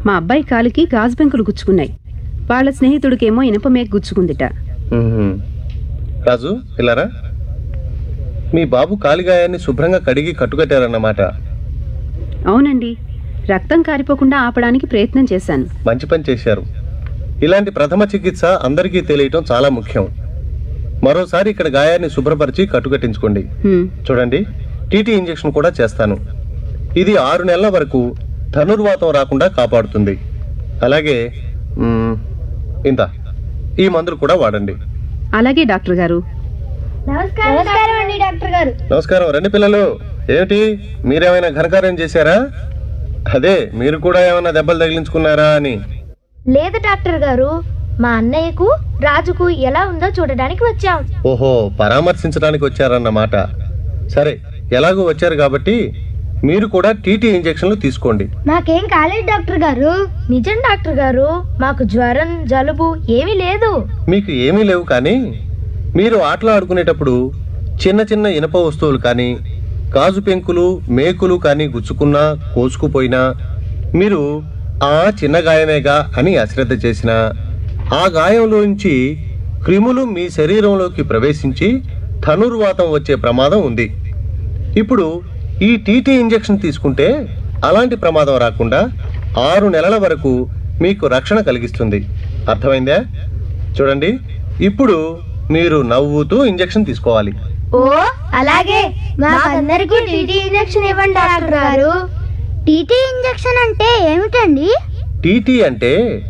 మా అబ్బాయి కాలికి గాజు పెంకులు గుచ్చుకున్నాయి వాళ్ళ స్నేహితుడికేమో ఇనప మేక గుచ్చుకుందిట మ్మ్. రాజు ఇలారా మీ బాబు కాలిగాయాన్ని శుభ్రంగా కడిగి కట్టుకట్టారన్నమాట అవునండి రక్తం కారిపోకుండా ఆపడానికి ప్రయత్నం చేశాను మంచి పని చేశారు ఇలాంటి ప్రథమ చికిత్స అందరికీ తెలియటం చాలా ముఖ్యం మరోసారి ఇక్కడ గాయాన్ని శుభ్రపరిచి కట్టుకట్టించుకోండి హ్మ్. చూడండి టీటీ ఇంజెక్షన్ కూడా చేస్తాను ఇది ఆరు నెలల వరకు ధనుర్వాతం రాకుండా కాపాడుతుంది అలాగే మ్మ్, ఇంత ఈ మందులు కూడా వాడండి అలాగే డాక్టర్ గారు నమస్కారం అండి డాక్టర్ గారు నమస్కారం రండి పిల్లలు ఏమిటి మీరేమైనా ఘనకార్యం చేశారా అదే మీరు కూడా ఏమైనా దెబ్బలు తగిలించుకున్నారా అని లేదు డాక్టర్ గారు మా అన్నయ్యకు రాజుకు ఎలా ఉందో చూడడానికి వచ్చాం ఓహో పరామర్శించడానికి వచ్చారన్నమాట సరే ఎలాగో వచ్చారు కాబట్టి మీరు కూడా టీటీ ఇంజెక్షన్లు తీసుకోండి నాకేం కాలేదు డాక్టర్ గారు నిజం డాక్టర్ గారు మాకు జ్వరం జలుబు ఏమీ లేదు మీకు ఏమీ లేవు కానీ మీరు ఆటలు ఆడుకునేటప్పుడు చిన్న చిన్న ఇనప వస్తువులు కానీ గాజు పెంకులు మేకులు కానీ గుచ్చుకున్నా కోసుకుపోయినా మీరు ఆ చిన్న గాయమేగా అని అశ్రద్ధ చేసినా ఆ గాయంలోంచి క్రిములు మీ శరీరంలోకి ప్రవేశించి ధనుర్వాతం వచ్చే ప్రమాదం ఉంది ఇప్పుడు ఈ టీటీ ఇంజెక్షన్ తీసుకుంటే అలాంటి ప్రమాదం రాకుండా ఆరు నెలల వరకు మీకు రక్షణ కలిగిస్తుంది అర్థమైందా చూడండి ఇప్పుడు మీరు నవ్వుతూ ఇంజెక్షన్ తీసుకోవాలి ఓ అలాగే మాకందరికీ టీటీ ఇంజెక్షన్ ఇవ్వండి డాక్టర్ గారు టీటీ ఇంజెక్షన్ అంటే ఏమిటండి టీటీ అంటే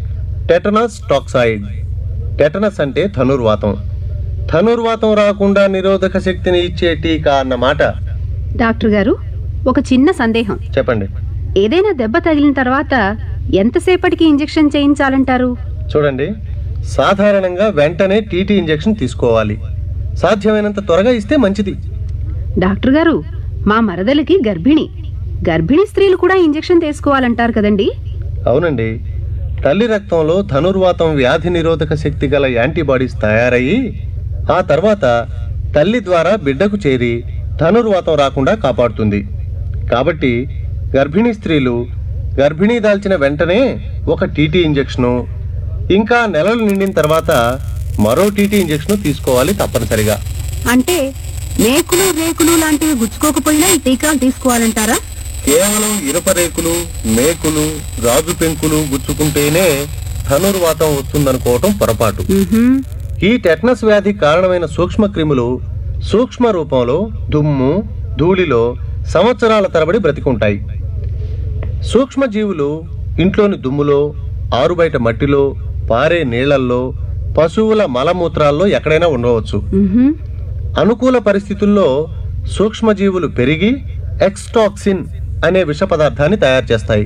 టెటనస్ టాక్సైడ్ టెటనస్ అంటే ధనుర్వాతం ధనుర్వాతం రాకుండా నిరోధక శక్తిని ఇచ్చే టీకా అన్నమాట డాక్టర్ గారు ఒక చిన్న సందేహం చెప్పండి ఏదైనా దెబ్బ తగిలిన తర్వాత ఎంతసేపటికి ఇంజెక్షన్ చేయించాలంటారు చూడండి సాధారణంగా వెంటనే టీటీ ఇంజెక్షన్ తీసుకోవాలి సాధ్యమైనంత త్వరగా ఇస్తే మంచిది డాక్టర్ గారు మా మరదలికి గర్భిణి గర్భిణీ స్త్రీలు కూడా ఇంజెక్షన్ తీసుకోవాలంటారు కదండి అవునండి తల్లి రక్తంలో ధనుర్వాతం వ్యాధి నిరోధక శక్తి గల యాంటీబాడీస్ తయారయ్యి ఆ తర్వాత తల్లి ద్వారా బిడ్డకు చేరి ధనుర్వాతం రాకుండా కాపాడుతుంది కాబట్టి గర్భిణీ స్త్రీలు గర్భిణీ దాల్చిన వెంటనే ఒక టీటీ ఇంజెక్షను ఇంకా నెలలు నిండిన తర్వాత మరో టీటీ ఇంజెక్షన్ తీసుకోవాలి తప్పనిసరిగా అంటే మేకులు రేకులు లాంటివి గుచ్చుకోకపోయినా ఈ టీకాలు తీసుకోవాలంటారా కేవలం ఇనుప రేకులు మేకులు రాజు పెంకులు గుచ్చుకుంటేనే ధనుర్వాతం వస్తుందనుకోవటం పొరపాటు మ్మ్హ్మ్. ఈ టెట్నస్ వ్యాధి కారణమైన సూక్ష్మ క్రిములు సూక్ష్మ రూపంలో దుమ్ము ధూళిలో సంవత్సరాల తరబడి బ్రతికుంటాయి సూక్ష్మ జీవులు ఇంట్లోని దుమ్ములో ఆరుబయట మట్టిలో పారే నీళ్లల్లో పశువుల మలమూత్రాల్లో ఎక్కడైనా ఉండవచ్చు మ్మ్హ్మ్. అనుకూల పరిస్థితుల్లో సూక్ష్మజీవులు పెరిగి ఎక్స్టాక్సిన్ అనే విష పదార్థాన్ని తయారు చేస్తాయి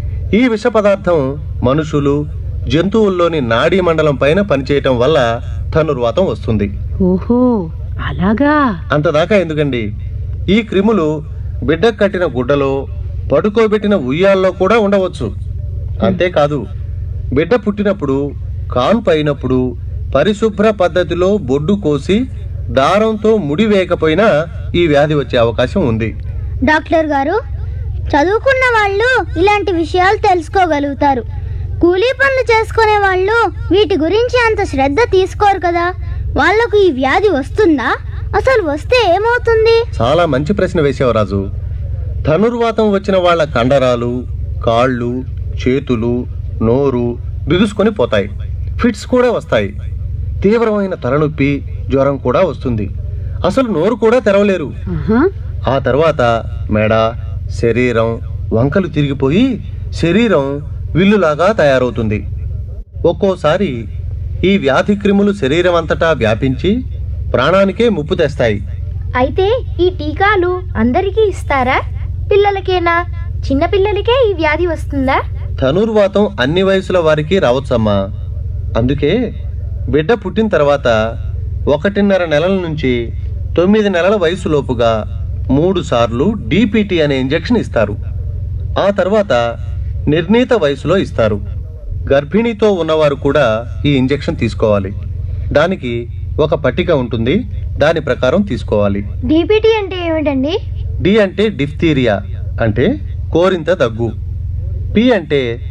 ఈ విష పదార్థం మనుషులు జంతువుల్లోని నాడీ మండలం పైన పనిచేయటం వల్ల ధనుర్వాతం వస్తుంది ఓహో అలాగా అంతదాకా ఎందుకండి ఈ క్రిములు బిడ్డకు కట్టిన గుడ్డలో పడుకోబెట్టిన ఉయ్యాల్లో కూడా ఉండవచ్చు అంతేకాదు బిడ్డ పుట్టినప్పుడు కాన్పు అయినప్పుడు పరిశుభ్ర పద్ధతిలో బొడ్డు కోసి దారంతో ముడి వేయకపోయినా ఈ వ్యాధి వచ్చే అవకాశం ఉంది డాక్టర్ గారు చదువుకున్న వాళ్ళు ఇలాంటి విషయాలు తెలుసుకోగలుగుతారు కూలీ పనులు చేసుకునే వాళ్ళు వీటి గురించి అంత శ్రద్ధ తీసుకోరు కదా వాళ్లకు ఈ వ్యాధి వస్తుందా అసలు వస్తే ఏమవుతుంది చాలా మంచి ప్రశ్న వేసావు రాజు ధనుర్వాతం వచ్చిన వాళ్ళ కండరాలు కాళ్ళు చేతులు నోరు బిగుసుకొని పోతాయి ఫిట్స్ కూడా వస్తాయి తీవ్రమైన తలనొప్పి జ్వరం కూడా వస్తుంది అసలు నోరు కూడా తెరవలేరు ఆహా. ఆ తర్వాత మెడ శరీరం వంకలు తిరిగిపోయి శరీరం విల్లులాగా తయారవుతుంది ఒక్కోసారి ఈ వ్యాధి క్రిములు శరీరం అంతటా వ్యాపించి ప్రాణానికే ముప్పు తెస్తాయి అయితే ఈ టీకాలు అందరికీ ఇస్తారా పిల్లలకేనా చిన్న పిల్లలకే ఈ వ్యాధి వస్తుందా ధనుర్వాతం అన్ని వయసుల వారికి రావచ్చమ్మా అందుకే బిడ్డ పుట్టిన తర్వాత ఒకటిన్నర నెలల నుంచి తొమ్మిది నెలల వయసులోపుగా మూడు సార్లు డిపిటి అనే ఇంజెక్షన్ ఇస్తారు ఆ తర్వాత నిర్ణీత వయసులో ఇస్తారు గర్భిణీతో ఉన్నవారు కూడా ఈ ఇంజెక్షన్ తీసుకోవాలి దానికి ఒక పట్టిక ఉంటుంది దాని ప్రకారం తీసుకోవాలి డిపిటి అంటే ఏమిటండి డి అంటే డిఫ్తీరియా అంటే కోరింత దగ్గు పి అంటే